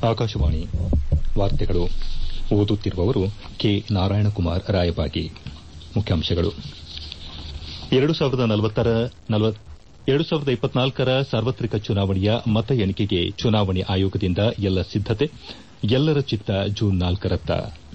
ಆಕಾಶವಾಣಿ ವಾರ್ತೆಗಳು ಓದುತ್ತಿರುವವರು ಕೆ ನಾರಾಯಣಕುಮಾರ್ ರಾಯಬಾಗಿ ಮುಖ್ಯಾಂಶಗಳು ರ ಸಾರ್ವತ್ರಿಕ ಚುನಾವಣೆಯ ಮತ ಎಣಿಕೆಗೆ ಚುನಾವಣೆ ಆಯೋಗದಿಂದ ಎಲ್ಲ ಸಿದ್ದತೆ ಎಲ್ಲರ ಚಿತ್ತ ಜೂನ್ ನಾಲ್ಕರತ್ತ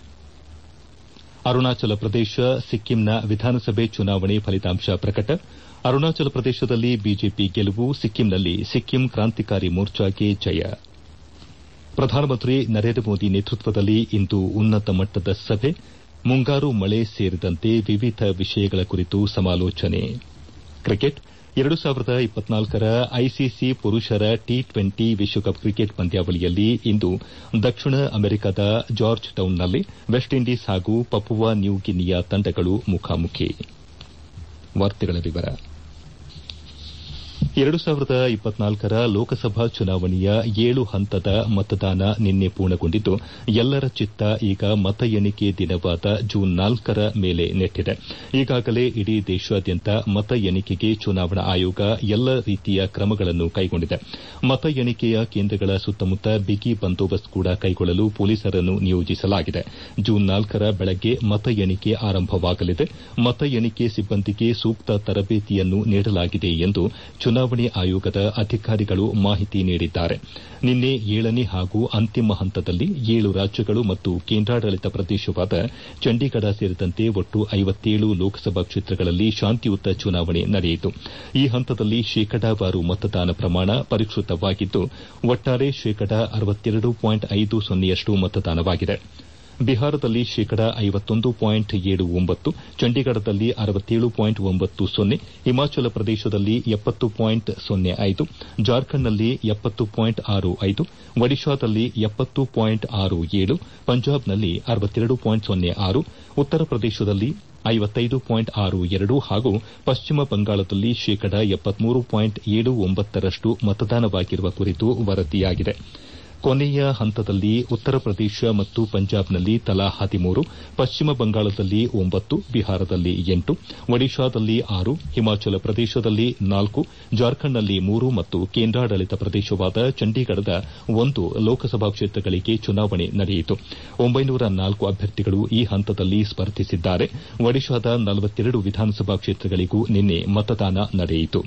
ಅರುಣಾಚಲ ಪ್ರದೇಶ ಸಿಕ್ಕಿಂನ ವಿಧಾನಸಭೆ ಚುನಾವಣೆ ಫಲಿತಾಂಶ ಪ್ರಕಟ ಅರುಣಾಚಲ ಪ್ರದೇಶದಲ್ಲಿ ಬಿಜೆಪಿ ಗೆಲುವು ಸಿಕ್ಕಿಂನಲ್ಲಿ ಸಿಕ್ಕಿಂ ಕ್ರಾಂತಿಕಾರಿ ಮೋರ್ಚಾಗೆ ಜಯ ಪ್ರಧಾನಮಂತ್ರಿ ನರೇಂದ್ರ ಮೋದಿ ನೇತೃತ್ವದಲ್ಲಿ ಇಂದು ಉನ್ನತ ಮಟ್ಟದ ಸಭೆ ಮುಂಗಾರು ಮಳೆ ಸೇರಿದಂತೆ ವಿವಿಧ ವಿಷಯಗಳ ಕುರಿತು ಸಮಾಲೋಚನೆ ಕ್ರಿಕೆಟ್ ರ ಐಸಿಸಿ ಪುರುಷರ ಟಿ ಟ್ವೆಂಟಿ ವಿಶ್ವಕಪ್ ಕ್ರಿಕೆಟ್ ಪಂದ್ಯಾವಳಿಯಲ್ಲಿ ಇಂದು ದಕ್ಷಿಣ ಅಮೆರಿಕದ ಜಾರ್ಜ್ ಟೌನ್ನಲ್ಲಿ ವೆಸ್ಟ್ ಇಂಡೀಸ್ ಹಾಗೂ ಪಪುವಾ ನ್ಯೂ ಗಿನಿಯಾ ತಂಡಗಳು ಮುಖಾಮುಖಿ ರ ಲೋಕಸಭಾ ಚುನಾವಣೆಯ ಏಳು ಹಂತದ ಮತದಾನ ನಿನ್ನೆ ಪೂರ್ಣಗೊಂಡಿದ್ದು ಎಲ್ಲರ ಚಿತ್ತ ಈಗ ಮತ ಎಣಿಕೆ ದಿನವಾದ ಜೂನ್ ನಾಲ್ಕರ ಮೇಲೆ ನೆಟ್ಟಿದೆ ಈಗಾಗಲೇ ಇಡೀ ದೇಶಾದ್ಯಂತ ಮತ ಎಣಿಕೆಗೆ ಚುನಾವಣಾ ಆಯೋಗ ಎಲ್ಲ ರೀತಿಯ ಕ್ರಮಗಳನ್ನು ಕೈಗೊಂಡಿದೆ ಮತ ಎಣಿಕೆಯ ಕೇಂದ್ರಗಳ ಸುತ್ತಮುತ್ತ ಬಿಗಿ ಬಂದೋಬಸ್ತ್ ಕೂಡ ಕೈಗೊಳ್ಳಲು ಪೊಲೀಸರನ್ನು ನಿಯೋಜಿಸಲಾಗಿದೆ ಜೂನ್ ನಾಲ್ಕರ ಬೆಳಗ್ಗೆ ಮತ ಎಣಿಕೆ ಆರಂಭವಾಗಲಿದೆ ಮತ ಎಣಿಕೆ ಸಿಬ್ಬಂದಿಗೆ ಸೂಕ್ತ ತರಬೇತಿಯನ್ನು ನೀಡಲಾಗಿದೆ ಎಂದು ಚುನಾವಣೆ ಆಯೋಗದ ಅಧಿಕಾರಿಗಳು ಮಾಹಿತಿ ನೀಡಿದ್ದಾರೆ ನಿನ್ನೆ ಏಳನೇ ಹಾಗೂ ಅಂತಿಮ ಹಂತದಲ್ಲಿ ಏಳು ರಾಜ್ಯಗಳು ಮತ್ತು ಕೇಂದ್ರಾಡಳಿತ ಪ್ರದೇಶವಾದ ಚಂಡೀಗಢ ಸೇರಿದಂತೆ ಒಟ್ಟು ಐವತ್ತೇಳು ಲೋಕಸಭಾ ಕ್ಷೇತ್ರಗಳಲ್ಲಿ ಶಾಂತಿಯುತ ಚುನಾವಣೆ ನಡೆಯಿತು ಈ ಹಂತದಲ್ಲಿ ಶೇಕಡಾವಾರು ಮತದಾನ ಪ್ರಮಾಣ ಪರಿಷ್ಕತವಾಗಿದ್ದು ಒಟ್ಟಾರೆ ಶೇಕಡ ಯಷ್ಟು ಮತದಾನವಾಗಿದೆ ಬಿಹಾರದಲ್ಲಿ ಶೇಕಡ ಚಂಡೀಗಢದಲ್ಲಿ ಹಿಮಾಚಲ ಪ್ರದೇಶದಲ್ಲಿ ಜಾರ್ಖಂಡ್ನಲ್ಲಿ ಒಡಿಶಾದಲ್ಲಿ ಪಂಜಾಬ್ನಲ್ಲಿ ಉತ್ತರ ಪ್ರದೇಶದಲ್ಲಿ ಹಾಗೂ ಪಶ್ಚಿಮ ಬಂಗಾಳದಲ್ಲಿ ಶೇಕಡ ರಷ್ಟು ಮತದಾನವಾಗಿರುವ ಕುರಿತು ವರದಿಯಾಗಿದೆ ಕೊನೆಯ ಹಂತದಲ್ಲಿ ಉತ್ತರ ಪ್ರದೇಶ ಮತ್ತು ಪಂಜಾಬ್ನಲ್ಲಿ ತಲಾ ಹದಿಮೂರು ಪಶ್ಚಿಮ ಬಂಗಾಳದಲ್ಲಿ ಒಂಬತ್ತು ಬಿಹಾರದಲ್ಲಿ ಎಂಟು ಒಡಿಶಾದಲ್ಲಿ ಆರು ಹಿಮಾಚಲ ಪ್ರದೇಶದಲ್ಲಿ ನಾಲ್ಕು ಜಾರ್ಖಂಡ್ನಲ್ಲಿ ಮೂರು ಮತ್ತು ಕೇಂದ್ರಾಡಳಿತ ಪ್ರದೇಶವಾದ ಚಂಡೀಗಢದ ಒಂದು ಲೋಕಸಭಾ ಕ್ಷೇತ್ರಗಳಿಗೆ ಚುನಾವಣೆ ನಡೆಯಿತು ಒಂಬೈನೂರ ನಾಲ್ಕು ಅಭ್ಯರ್ಥಿಗಳು ಈ ಹಂತದಲ್ಲಿ ಸ್ಪರ್ಧಿಸಿದ್ದಾರೆ ಒಡಿಶಾದ ನಲವತ್ತೆರಡು ವಿಧಾನಸಭಾ ಕ್ಷೇತ್ರಗಳಿಗೂ ನಿನ್ನೆ ಮತದಾನ ನಡೆಯಿತು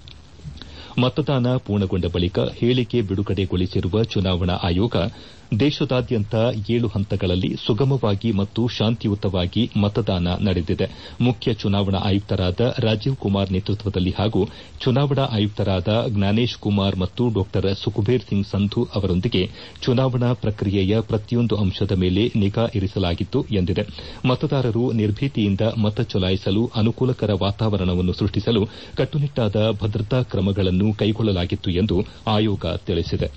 ಮತದಾನ ಪೂರ್ಣಗೊಂಡ ಬಳಿಕ ಹೇಳಿಕೆ ಬಿಡುಗಡೆಗೊಳಿಸಿರುವ ಚುನಾವಣಾ ಆಯೋಗ ದೇಶದಾದ್ಯಂತ ಏಳು ಹಂತಗಳಲ್ಲಿ ಸುಗಮವಾಗಿ ಮತ್ತು ಶಾಂತಿಯುತವಾಗಿ ಮತದಾನ ನಡೆದಿದೆ ಮುಖ್ಯ ಚುನಾವಣಾ ಆಯುಕ್ತರಾದ ರಾಜೀವ್ ಕುಮಾರ್ ನೇತೃತ್ವದಲ್ಲಿ ಹಾಗೂ ಚುನಾವಣಾ ಆಯುಕ್ತರಾದ ಜ್ಞಾನೇಶ್ ಕುಮಾರ್ ಮತ್ತು ಡಾ ಸುಖಬೀರ್ ಸಿಂಗ್ ಸಂಧು ಅವರೊಂದಿಗೆ ಚುನಾವಣಾ ಪ್ರಕ್ರಿಯೆಯ ಪ್ರತಿಯೊಂದು ಅಂಶದ ಮೇಲೆ ನಿಗಾ ಇರಿಸಲಾಗಿತ್ತು ಎಂದಿದೆ ಮತದಾರರು ನಿರ್ಭೀತಿಯಿಂದ ಮತ ಚಲಾಯಿಸಲು ಅನುಕೂಲಕರ ವಾತಾವರಣವನ್ನು ಸೃಷ್ಟಿಸಲು ಕಟ್ಟುನಿಟ್ಟಾದ ಭದ್ರತಾ ಕ್ರಮಗಳನ್ನು ಕೈಗೊಳ್ಳಲಾಗಿತ್ತು ಎಂದು ಆಯೋಗ ತಿಳಿಸಿದೆ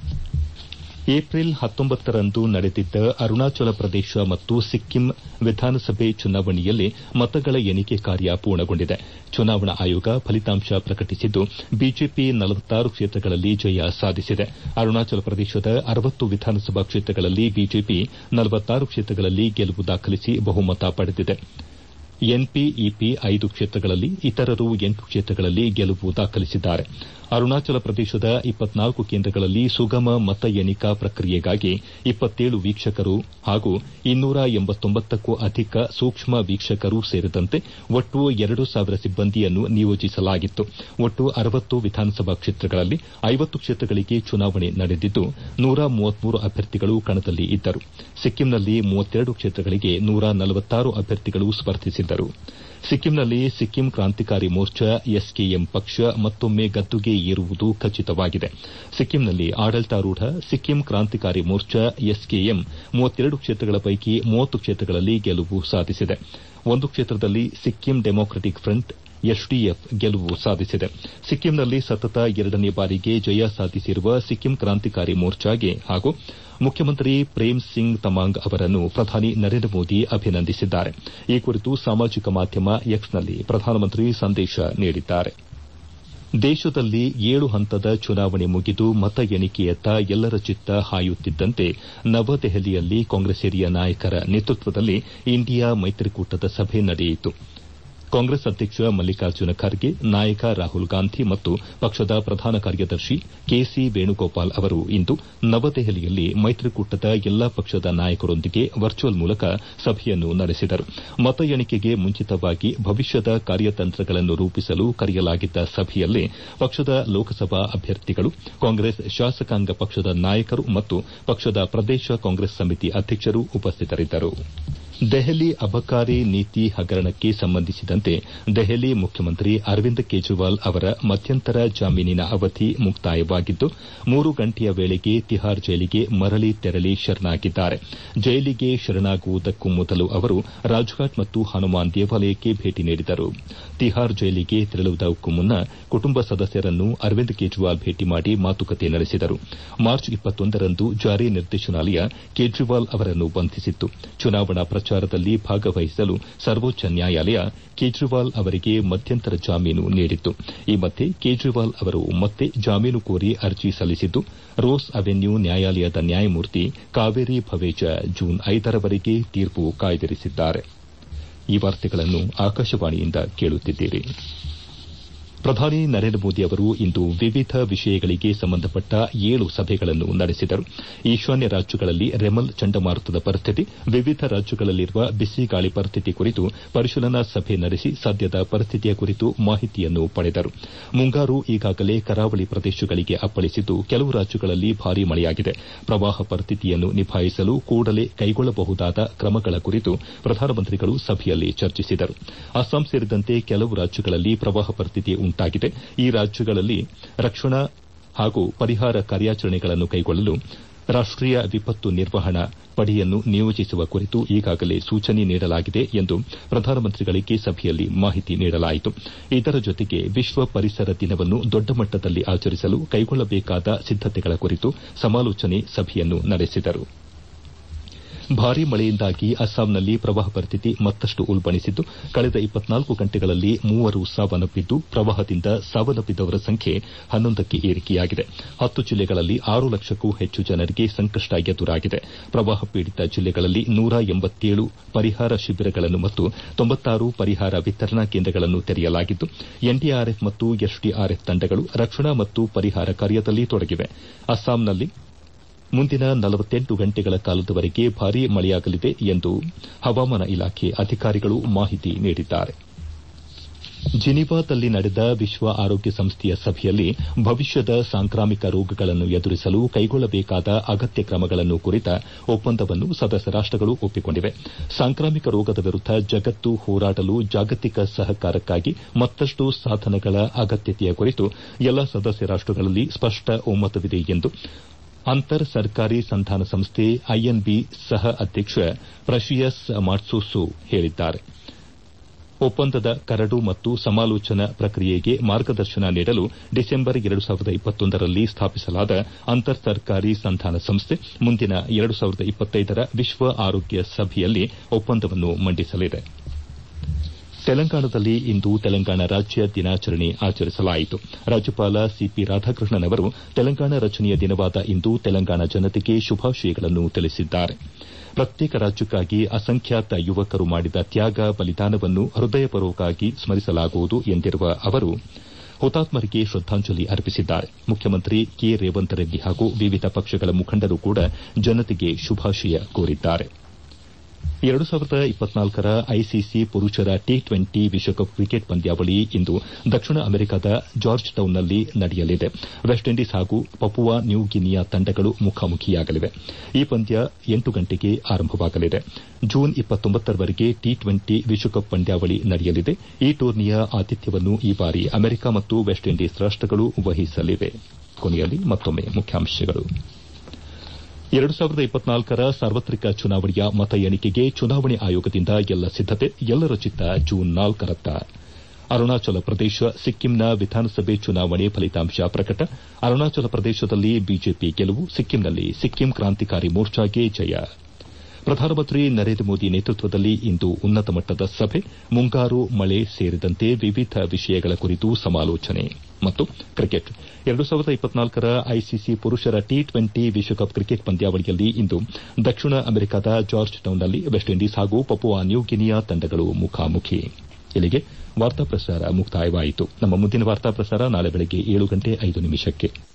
ಏಪ್ರಿಲ್ ಹತ್ತೊಂಬತ್ತರಂದು ನಡೆದಿದ್ದ ಅರುಣಾಚಲ ಪ್ರದೇಶ ಮತ್ತು ಸಿಕ್ಕಿಂ ವಿಧಾನಸಭೆ ಚುನಾವಣೆಯಲ್ಲಿ ಮತಗಳ ಎಣಿಕೆ ಕಾರ್ಯ ಪೂರ್ಣಗೊಂಡಿದೆ ಚುನಾವಣಾ ಆಯೋಗ ಫಲಿತಾಂಶ ಪ್ರಕಟಿಸಿದ್ದು ಬಿಜೆಪಿ ನಲವತ್ತಾರು ಕ್ಷೇತ್ರಗಳಲ್ಲಿ ಜಯ ಸಾಧಿಸಿದೆ ಅರುಣಾಚಲ ಪ್ರದೇಶದ ಅರವತ್ತು ವಿಧಾನಸಭಾ ಕ್ಷೇತ್ರಗಳಲ್ಲಿ ಬಿಜೆಪಿ ನಲವತ್ತಾರು ಕ್ಷೇತ್ರಗಳಲ್ಲಿ ಗೆಲುವು ದಾಖಲಿಸಿ ಬಹುಮತ ಪಡೆದಿದೆ ಎನ್ಪಿಇಪಿ ಐದು ಕ್ಷೇತ್ರಗಳಲ್ಲಿ ಇತರರು ಎಂಟು ಕ್ಷೇತ್ರಗಳಲ್ಲಿ ಗೆಲುವು ದಾಖಲಿಸಿದ್ದಾರೆ ಅರುಣಾಚಲ ಪ್ರದೇಶದ ಇಪ್ಪತ್ನಾಲ್ಕು ಕೇಂದ್ರಗಳಲ್ಲಿ ಸುಗಮ ಮತ ಎಣಿಕಾ ಪ್ರಕ್ರಿಯೆಗಾಗಿ ಇಪ್ಪತ್ತೇಳು ವೀಕ್ಷಕರು ಹಾಗೂ ಇನ್ನೂರ ಎಂಬತ್ತೊಂಬತ್ತಕ್ಕೂ ಅಧಿಕ ಸೂಕ್ಷ್ಮ ವೀಕ್ಷಕರು ಸೇರಿದಂತೆ ಒಟ್ಟು ಎರಡು ಸಾವಿರ ಸಿಬ್ಬಂದಿಯನ್ನು ನಿಯೋಜಿಸಲಾಗಿತ್ತು ಒಟ್ಟು ಅರವತ್ತು ವಿಧಾನಸಭಾ ಕ್ಷೇತ್ರಗಳಲ್ಲಿ ಐವತ್ತು ಕ್ಷೇತ್ರಗಳಿಗೆ ಚುನಾವಣೆ ನಡೆದಿದ್ದು ನೂರ ಮೂವತ್ಮೂರು ಅಭ್ಯರ್ಥಿಗಳು ಕಣದಲ್ಲಿ ಇದ್ದರು ಸಿಕ್ಕಿಂನಲ್ಲಿ ಮೂವತ್ತೆರಡು ಕ್ಷೇತ್ರಗಳಿಗೆ ನೂರ ನಲವತ್ತಾರು ಅಭ್ಯರ್ಥಿಗಳು ಸ್ಪರ್ಧಿಸಿದ್ದರು ಸಿಕ್ಕಿಂನಲ್ಲಿ ಸಿಕ್ಕಿಂ ಕ್ರಾಂತಿಕಾರಿ ಮೋರ್ಚಾ ಎಸ್ಕೆಎಂ ಪಕ್ಷ ಮತ್ತೊಮ್ಮೆ ಗದ್ದುಗೆ ಏರುವುದು ಖಚಿತವಾಗಿದೆ ಸಿಕ್ಕಿಂನಲ್ಲಿ ಆಡಳಿತಾರೂಢ ಸಿಕ್ಕಿಂ ಕ್ರಾಂತಿಕಾರಿ ಮೋರ್ಚಾ ಎಸ್ಕೆಎಂ ಮೂವತ್ತೆರಡು ಕ್ಷೇತ್ರಗಳ ಪೈಕಿ ಮೂವತ್ತು ಕ್ಷೇತ್ರಗಳಲ್ಲಿ ಗೆಲುವು ಸಾಧಿಸಿದೆ ಒಂದು ಕ್ಷೇತ್ರದಲ್ಲಿ ಸಿಕ್ಕಿಂ ಡೆಮಾಕ್ರಟಿಕ್ ಫ್ರಂಟ್ ಎಸ್ಡಿಎಫ್ ಗೆಲುವು ಸಾಧಿಸಿದೆ ಸಿಕ್ಕಿಂನಲ್ಲಿ ಸತತ ಎರಡನೇ ಬಾರಿಗೆ ಜಯ ಸಾಧಿಸಿರುವ ಸಿಕ್ಕಿಂ ಕ್ರಾಂತಿಕಾರಿ ಮೋರ್ಚಾಗೆ ಹಾಗೂ ಮುಖ್ಯಮಂತ್ರಿ ಪ್ರೇಮ್ ಸಿಂಗ್ ತಮಾಂಗ್ ಅವರನ್ನು ಪ್ರಧಾನಿ ನರೇಂದ್ರ ಮೋದಿ ಅಭಿನಂದಿಸಿದ್ದಾರೆ ಈ ಕುರಿತು ಸಾಮಾಜಿಕ ಮಾಧ್ಯಮ ಎಕ್ಸ್ನಲ್ಲಿ ಪ್ರಧಾನಮಂತ್ರಿ ಸಂದೇಶ ನೀಡಿದ್ದಾರೆ ದೇಶದಲ್ಲಿ ಏಳು ಹಂತದ ಚುನಾವಣೆ ಮುಗಿದು ಮತ ಎಣಿಕೆಯತ್ತ ಎಲ್ಲರ ಚಿತ್ತ ಹಾಯುತ್ತಿದ್ದಂತೆ ನವದೆಹಲಿಯಲ್ಲಿ ಕಾಂಗ್ರೆಸ್ ಹಿರಿಯ ನಾಯಕರ ನೇತೃತ್ವದಲ್ಲಿ ಇಂಡಿಯಾ ಮೈತ್ರಿಕೂಟದ ಸಭೆ ನಡೆಯಿತು ಕಾಂಗ್ರೆಸ್ ಅಧ್ಯಕ್ಷ ಮಲ್ಲಿಕಾರ್ಜುನ ಖರ್ಗೆ ನಾಯಕ ರಾಹುಲ್ ಗಾಂಧಿ ಮತ್ತು ಪಕ್ಷದ ಪ್ರಧಾನ ಕಾರ್ಯದರ್ಶಿ ಕೆಸಿ ವೇಣುಗೋಪಾಲ್ ಅವರು ಇಂದು ನವದೆಹಲಿಯಲ್ಲಿ ಮೈತ್ರಿಕೂಟದ ಎಲ್ಲಾ ಪಕ್ಷದ ನಾಯಕರೊಂದಿಗೆ ವರ್ಚುವಲ್ ಮೂಲಕ ಸಭೆಯನ್ನು ನಡೆಸಿದರು ಮತ ಎಣಿಕೆಗೆ ಮುಂಚಿತವಾಗಿ ಭವಿಷ್ಯದ ಕಾರ್ಯತಂತ್ರಗಳನ್ನು ರೂಪಿಸಲು ಕರೆಯಲಾಗಿದ್ದ ಸಭೆಯಲ್ಲಿ ಪಕ್ಷದ ಲೋಕಸಭಾ ಅಭ್ಯರ್ಥಿಗಳು ಕಾಂಗ್ರೆಸ್ ಶಾಸಕಾಂಗ ಪಕ್ಷದ ನಾಯಕರು ಮತ್ತು ಪಕ್ಷದ ಪ್ರದೇಶ ಕಾಂಗ್ರೆಸ್ ಸಮಿತಿ ಅಧ್ಯಕ್ಷರು ಉಪಸ್ಥಿತರಿದ್ದರು ದೆಹಲಿ ಅಬಕಾರಿ ನೀತಿ ಹಗರಣಕ್ಕೆ ಸಂಬಂಧಿಸಿದಂತೆ ದೆಹಲಿ ಮುಖ್ಯಮಂತ್ರಿ ಅರವಿಂದ್ ಕೇಜ್ರಿವಾಲ್ ಅವರ ಮಧ್ಯಂತರ ಜಾಮೀನಿನ ಅವಧಿ ಮುಕ್ತಾಯವಾಗಿದ್ದು ಮೂರು ಗಂಟೆಯ ವೇಳೆಗೆ ತಿಹಾರ್ ಜೈಲಿಗೆ ಮರಳಿ ತೆರಳಿ ಶರಣಾಗಿದ್ದಾರೆ ಜೈಲಿಗೆ ಶರಣಾಗುವುದಕ್ಕೂ ಮೊದಲು ಅವರು ರಾಜ್ಘಾಟ್ ಮತ್ತು ಹನುಮಾನ್ ದೇವಾಲಯಕ್ಕೆ ಭೇಟಿ ನೀಡಿದರು ತಿಹಾರ್ ಜೈಲಿಗೆ ತೆರಳುವುದಕ್ಕೂ ಮುನ್ನ ಕುಟುಂಬ ಸದಸ್ಯರನ್ನು ಅರವಿಂದ್ ಕೇಜ್ರಿವಾಲ್ ಭೇಟಿ ಮಾಡಿ ಮಾತುಕತೆ ನಡೆಸಿದರು ಮಾರ್ಚ್ ರಂದು ಜಾರಿ ನಿರ್ದೇಶನಾಲಯ ಕೇಜ್ರಿವಾಲ್ ಅವರನ್ನು ಬಂಧಿಸಿತ್ತು ಚುನಾವಣಾ ಪ್ರಚಾರದಲ್ಲಿ ಭಾಗವಹಿಸಲು ಸರ್ವೋಚ್ಚ ನ್ಯಾಯಾಲಯ ಕೇಜ್ರಿವಾಲ್ ಅವರಿಗೆ ಮಧ್ಯಂತರ ಜಾಮೀನು ನೀಡಿತ್ತು ಈ ಮಧ್ಯೆ ಕೇಜ್ರಿವಾಲ್ ಅವರು ಮತ್ತೆ ಜಾಮೀನು ಕೋರಿ ಅರ್ಜಿ ಸಲ್ಲಿಸಿದ್ದು ರೋಸ್ ಅವೆನ್ಯೂ ನ್ಯಾಯಾಲಯದ ನ್ಯಾಯಮೂರ್ತಿ ಕಾವೇರಿ ಭವೇಜ ಜೂನ್ ಐದರವರೆಗೆ ತೀರ್ಪು ಕಾಯ್ದಿರಿಸಿದ್ದಾರೆ ಈ ವಾರ್ತೆಗಳನ್ನು ಆಕಾಶವಾಣಿಯಿಂದ ಕೇಳುತ್ತಿದ್ದೀರಿ ಪ್ರಧಾನಿ ನರೇಂದ್ರ ಮೋದಿ ಅವರು ಇಂದು ವಿವಿಧ ವಿಷಯಗಳಿಗೆ ಸಂಬಂಧಪಟ್ಟ ಏಳು ಸಭೆಗಳನ್ನು ನಡೆಸಿದರು ಈಶಾನ್ಯ ರಾಜ್ಯಗಳಲ್ಲಿ ರೆಮಲ್ ಚಂಡಮಾರುತದ ಪರಿಸ್ಥಿತಿ ವಿವಿಧ ರಾಜ್ಯಗಳಲ್ಲಿರುವ ಬಿಸಿಗಾಳಿ ಪರಿಸ್ಥಿತಿ ಕುರಿತು ಪರಿಶೀಲನಾ ಸಭೆ ನಡೆಸಿ ಸದ್ಯದ ಪರಿಸ್ಥಿತಿಯ ಕುರಿತು ಮಾಹಿತಿಯನ್ನು ಪಡೆದರು ಮುಂಗಾರು ಈಗಾಗಲೇ ಕರಾವಳಿ ಪ್ರದೇಶಗಳಿಗೆ ಅಪ್ಪಳಿಸಿದ್ದು ಕೆಲವು ರಾಜ್ಯಗಳಲ್ಲಿ ಭಾರೀ ಮಳೆಯಾಗಿದೆ ಪ್ರವಾಹ ಪರಿಸ್ಥಿತಿಯನ್ನು ನಿಭಾಯಿಸಲು ಕೂಡಲೇ ಕೈಗೊಳ್ಳಬಹುದಾದ ಕ್ರಮಗಳ ಕುರಿತು ಪ್ರಧಾನಮಂತ್ರಿಗಳು ಸಭೆಯಲ್ಲಿ ಚರ್ಚಿಸಿದರು ಅಸ್ಸಾಂ ಸೇರಿದಂತೆ ಕೆಲವು ರಾಜ್ಯಗಳಲ್ಲಿ ಪ್ರವಾಹ ಪರಿಸ್ಥಿತಿ ಉಂಟಾಗಿದೆ ಈ ರಾಜ್ಯಗಳಲ್ಲಿ ರಕ್ಷಣಾ ಹಾಗೂ ಪರಿಹಾರ ಕಾರ್ಯಾಚರಣೆಗಳನ್ನು ಕೈಗೊಳ್ಳಲು ರಾಷ್ಟೀಯ ವಿಪತ್ತು ನಿರ್ವಹಣಾ ಪಡೆಯನ್ನು ನಿಯೋಜಿಸುವ ಕುರಿತು ಈಗಾಗಲೇ ಸೂಚನೆ ನೀಡಲಾಗಿದೆ ಎಂದು ಪ್ರಧಾನಮಂತ್ರಿಗಳಿಗೆ ಸಭೆಯಲ್ಲಿ ಮಾಹಿತಿ ನೀಡಲಾಯಿತು ಇದರ ಜೊತೆಗೆ ವಿಶ್ವ ಪರಿಸರ ದಿನವನ್ನು ದೊಡ್ಡ ಮಟ್ಟದಲ್ಲಿ ಆಚರಿಸಲು ಕೈಗೊಳ್ಳಬೇಕಾದ ಸಿದ್ದತೆಗಳ ಕುರಿತು ಸಮಾಲೋಚನೆ ಸಭೆಯನ್ನು ನಡೆಸಿದರು ಭಾರೀ ಮಳೆಯಿಂದಾಗಿ ಅಸ್ಸಾಂನಲ್ಲಿ ಪ್ರವಾಹ ಪರಿಸ್ಥಿತಿ ಮತ್ತಷ್ಟು ಉಲ್ಬಣಿಸಿದ್ದು ಕಳೆದ ಗಂಟೆಗಳಲ್ಲಿ ಮೂವರು ಸಾವನ್ನಪ್ಪಿದ್ದು ಪ್ರವಾಹದಿಂದ ಸಾವನ್ನಪ್ಪಿದವರ ಸಂಖ್ಯೆ ಹನ್ನೊಂದಕ್ಕೆ ಏರಿಕೆಯಾಗಿದೆ ಹತ್ತು ಜಿಲ್ಲೆಗಳಲ್ಲಿ ಆರು ಲಕ್ಷಕ್ಕೂ ಹೆಚ್ಚು ಜನರಿಗೆ ಸಂಕಷ್ಟ ಎದುರಾಗಿದೆ ಪ್ರವಾಹ ಪೀಡಿತ ಜಿಲ್ಲೆಗಳಲ್ಲಿ ನೂರ ಎಂಬತ್ತೇಳು ಪರಿಹಾರ ಶಿಬಿರಗಳನ್ನು ಮತ್ತು ತೊಂಬತ್ತಾರು ಪರಿಹಾರ ವಿತರಣಾ ಕೇಂದ್ರಗಳನ್ನು ತೆರೆಯಲಾಗಿದ್ದು ಎನ್ಡಿಆರ್ಎಫ್ ಮತ್ತು ಎಸ್ಡಿಆರ್ಎಫ್ ತಂಡಗಳು ರಕ್ಷಣಾ ಮತ್ತು ಪರಿಹಾರ ಕಾರ್ಯದಲ್ಲಿ ತೊಡಗಿವೆ ಅಸ್ಸಾಂನಲ್ಲಿ ಮುಂದಿನ ನಲವತ್ತೆಂಟು ಗಂಟೆಗಳ ಕಾಲದವರೆಗೆ ಭಾರೀ ಮಳೆಯಾಗಲಿದೆ ಎಂದು ಹವಾಮಾನ ಇಲಾಖೆ ಅಧಿಕಾರಿಗಳು ಮಾಹಿತಿ ನೀಡಿದ್ದಾರೆ ಜಿನಿವಾದಲ್ಲಿ ನಡೆದ ವಿಶ್ವ ಆರೋಗ್ಯ ಸಂಸ್ಥೆಯ ಸಭೆಯಲ್ಲಿ ಭವಿಷ್ಯದ ಸಾಂಕ್ರಾಮಿಕ ರೋಗಗಳನ್ನು ಎದುರಿಸಲು ಕೈಗೊಳ್ಳಬೇಕಾದ ಅಗತ್ಯ ಕ್ರಮಗಳನ್ನು ಕುರಿತ ಒಪ್ಪಂದವನ್ನು ಸದಸ್ಯ ರಾಷ್ಟಗಳು ಒಪ್ಪಿಕೊಂಡಿವೆ ಸಾಂಕ್ರಾಮಿಕ ರೋಗದ ವಿರುದ್ದ ಜಗತ್ತು ಹೋರಾಡಲು ಜಾಗತಿಕ ಸಹಕಾರಕ್ಕಾಗಿ ಮತ್ತಷ್ಟು ಸಾಧನಗಳ ಅಗತ್ಯತೆಯ ಕುರಿತು ಎಲ್ಲಾ ಸದಸ್ಯ ರಾಷ್ಟಗಳಲ್ಲಿ ಸ್ಪಷ್ಟ ಒಮ್ಮತವಿದೆ ಎಂದು ಅಂತರ್ ಸರ್ಕಾರಿ ಸಂಧಾನ ಸಂಸ್ಥೆ ಐಎನ್ಬಿ ಸಹ ಅಧ್ಯಕ್ಷ ಪ್ರಶಿಯಸ್ ಮಾಟ್ಸೂಸು ಹೇಳಿದ್ದಾರೆ ಒಪ್ಪಂದದ ಕರಡು ಮತ್ತು ಸಮಾಲೋಚನಾ ಪ್ರಕ್ರಿಯೆಗೆ ಮಾರ್ಗದರ್ಶನ ನೀಡಲು ಡಿಸೆಂಬರ್ ರಲ್ಲಿ ಸ್ಥಾಪಿಸಲಾದ ಅಂತರ್ ಸರ್ಕಾರಿ ಸಂಧಾನ ಸಂಸ್ಥೆ ಮುಂದಿನ ರ ವಿಶ್ವ ಆರೋಗ್ಯ ಸಭೆಯಲ್ಲಿ ಒಪ್ಪಂದವನ್ನು ಮಂಡಿಸಲಿದೆ ತೆಲಂಗಾಣದಲ್ಲಿ ಇಂದು ತೆಲಂಗಾಣ ರಾಜ್ಯ ದಿನಾಚರಣೆ ಆಚರಿಸಲಾಯಿತು ರಾಜ್ಯಪಾಲ ಸಿಪಿ ರಾಧಾಕೃಷ್ಣನ್ ಅವರು ತೆಲಂಗಾಣ ರಚನೆಯ ದಿನವಾದ ಇಂದು ತೆಲಂಗಾಣ ಜನತೆಗೆ ಶುಭಾಶಯಗಳನ್ನು ತಿಳಿಸಿದ್ದಾರೆ ಪ್ರತ್ಯೇಕ ರಾಜ್ಯಕ್ಕಾಗಿ ಅಸಂಖ್ಯಾತ ಯುವಕರು ಮಾಡಿದ ತ್ಯಾಗ ಬಲಿದಾನವನ್ನು ಹೃದಯಪೂರ್ವಕವಾಗಿ ಸ್ಮರಿಸಲಾಗುವುದು ಎಂದಿರುವ ಅವರು ಹುತಾತ್ಮರಿಗೆ ಶ್ರದ್ದಾಂಜಲಿ ಅರ್ಪಿಸಿದ್ದಾರೆ ಮುಖ್ಯಮಂತ್ರಿ ಕೆ ರೇವಂತ್ ರೆಡ್ಡಿ ಹಾಗೂ ವಿವಿಧ ಪಕ್ಷಗಳ ಮುಖಂಡರು ಕೂಡ ಜನತೆಗೆ ಶುಭಾಶಯ ಕೋರಿದ್ದಾರೆ ರ ಐಸಿಸಿ ಪುರುಷರ ಟಿ ಟ್ವೆಂಟಿ ವಿಶ್ವಕಪ್ ಕ್ರಿಕೆಟ್ ಪಂದ್ಯಾವಳಿ ಇಂದು ದಕ್ಷಿಣ ಅಮೆರಿಕದ ಜಾರ್ಜ್ ಟೌನ್ನಲ್ಲಿ ನಡೆಯಲಿದೆ ವೆಸ್ಟ್ ಇಂಡೀಸ್ ಹಾಗೂ ಪಪುವಾ ನ್ಯೂ ಗಿನಿಯಾ ತಂಡಗಳು ಮುಖಾಮುಖಿಯಾಗಲಿವೆ ಈ ಪಂದ್ಯ ಎಂಟು ಗಂಟೆಗೆ ಆರಂಭವಾಗಲಿದೆ ಜೂನ್ ರವರೆಗೆ ಟಿ ಟ್ವೆಂಟಿ ವಿಶ್ವಕಪ್ ಪಂದ್ಯಾವಳಿ ನಡೆಯಲಿದೆ ಈ ಟೂರ್ನಿಯ ಆತಿಥ್ಯವನ್ನು ಈ ಬಾರಿ ಅಮೆರಿಕ ಮತ್ತು ವೆಸ್ಟ್ ಇಂಡೀಸ್ ರಾಷ್ಟಗಳು ವಹಿಸಲಿವೆ ಕೊನೆಯಲ್ಲಿ ಮತ್ತೊಮ್ಮೆ ಮುಖ್ಯಾಂಶಗಳು ರ ಸಾರ್ವತ್ರಿಕ ಚುನಾವಣೆಯ ಮತ ಎಣಿಕೆಗೆ ಚುನಾವಣೆ ಆಯೋಗದಿಂದ ಎಲ್ಲ ಸಿದ್ದತೆ ಎಲ್ಲರ ಚಿತ್ತ ಜೂನ್ ನಾಲ್ಕರತ್ತ ಅರುಣಾಚಲ ಪ್ರದೇಶ ಸಿಕ್ಕಿಂನ ವಿಧಾನಸಭೆ ಚುನಾವಣೆ ಫಲಿತಾಂಶ ಪ್ರಕಟ ಅರುಣಾಚಲ ಪ್ರದೇಶದಲ್ಲಿ ಬಿಜೆಪಿ ಗೆಲುವು ಸಿಕ್ಕಿಂನಲ್ಲಿ ಸಿಕ್ಕಿಂ ಕ್ರಾಂತಿಕಾರಿ ಮೋರ್ಚಾಗೆ ಜಯ ಪ್ರಧಾನಮಂತ್ರಿ ನರೇಂದ್ರ ಮೋದಿ ನೇತೃತ್ವದಲ್ಲಿ ಇಂದು ಉನ್ನತ ಮಟ್ಟದ ಸಭೆ ಮುಂಗಾರು ಮಳೆ ಸೇರಿದಂತೆ ವಿವಿಧ ವಿಷಯಗಳ ಕುರಿತು ಸಮಾಲೋಚನೆ ಮತ್ತು ಕ್ರಿಕೆಟ್ ರ ಐಸಿಸಿ ಪುರುಷರ ಟಿ ಟ್ವೆಂಟಿ ವಿಶ್ವಕಪ್ ಕ್ರಿಕೆಟ್ ಪಂದ್ಯಾವಳಿಯಲ್ಲಿ ಇಂದು ದಕ್ಷಿಣ ಅಮೆರಿಕದ ಜಾರ್ಜ್ ಟೌನ್ನಲ್ಲಿ ವೆಸ್ಟ್ ಇಂಡೀಸ್ ಹಾಗೂ ಪಪುವಾ ನ್ಯೂ ಗಿನಿಯಾ ತಂಡಗಳು ಮುಖಾಮುಖಿ ಇಲ್ಲಿಗೆ ವಾರ್ತಾ ಪ್ರಸಾರ ಮುಕ್ತಾಯವಾಯಿತು ನಮ್ಮ ಮುಂದಿನ ವಾರ್ತಾ ಪ್ರಸಾರ ನಾಳೆ ಬೆಳಗ್ಗೆ ಏಳು ಗಂಟೆ ಐದು ನಿಮಿಷಕ್ಕೆ